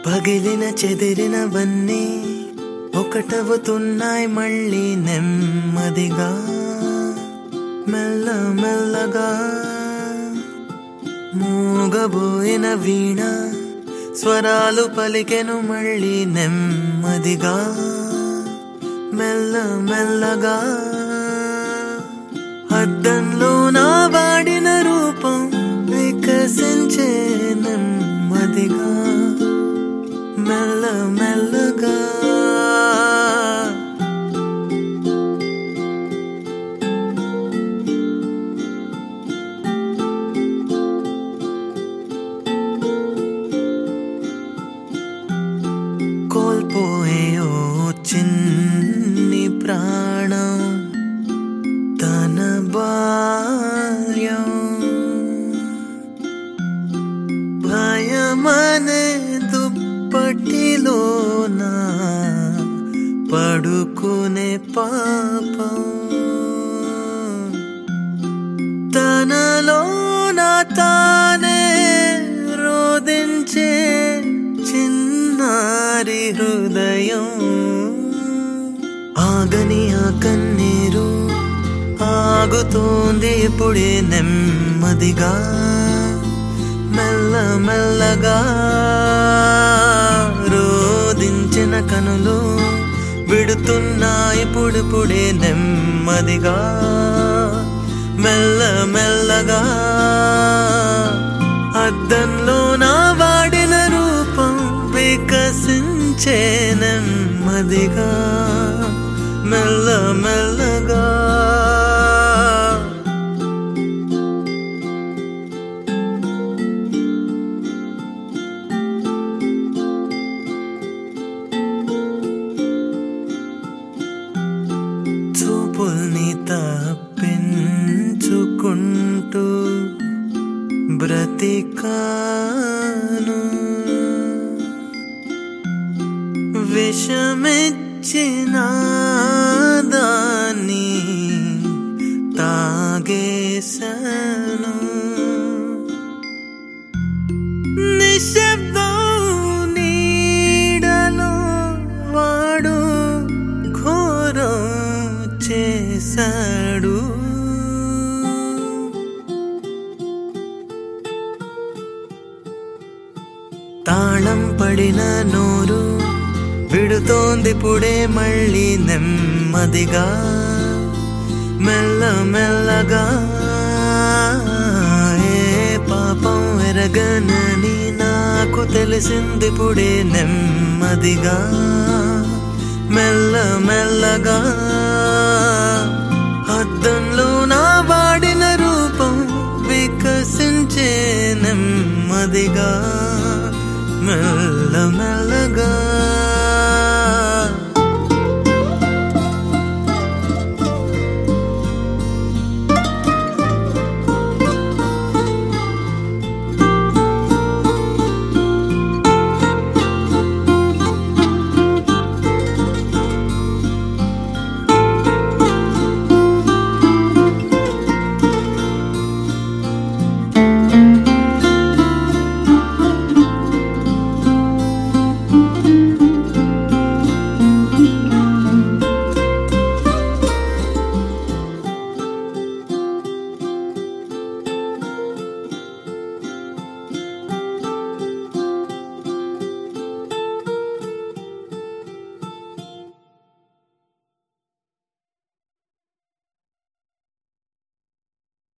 పగిలిన చెదిరినవన్నీ ఒకటవుతున్నాయి మళ్ళీ నెమ్మదిగా మెల్ల మెల్లగా మూగబోయిన వీణ స్వరాలు పలికెను మళ్ళీ నెమ్మదిగా మెల్ల మెల్లగా అద్దంలో నా వాడిన రూపం వికసించే నెమ్మదిగా మెల్ల మెల్లగా కోల్పోయే ఓ చిన్ని ప్రాణం తన బాల్యం భయమనే దుప్పటిలోన పడుకునే పాపం తనలోన తానే రోదించే చిన్నారి హృదయం ఆగని ఆ కన్నీరు ఆగుతోంది ఇప్పుడే నెమ్మదిగా మెల్ల మెల్లగా రోదించిన కనులు విడుతున్నా ఇప్పుడిప్పుడే నెమ్మదిగా మెల్ల మెల్లగా అద్దంలో నా వాడిన రూపం వికసించే నెమ్మదిగా మెల్ల మెల్లగా చూపుల్ని తప్పించుకుంటూ బ్రతికాను విషమిచ్చిన దాన్ని తాగేశాను నిశ్శబ్దం నీడలో వాడు ఘోరం చేశాడు తాళం పడిన నోరు విడుతోంది పుడే మళ్ళీ నెమ్మదిగా మెల్ల మెల్లగా ఏ పాపం ఎరగనని నాకు తెలిసింది పుడే నెమ్మదిగా మెల్ల మెల్లగా అద్దంలో నా వాడిన రూపం వికసించే నెమ్మదిగా మెల్ల మెల్లగా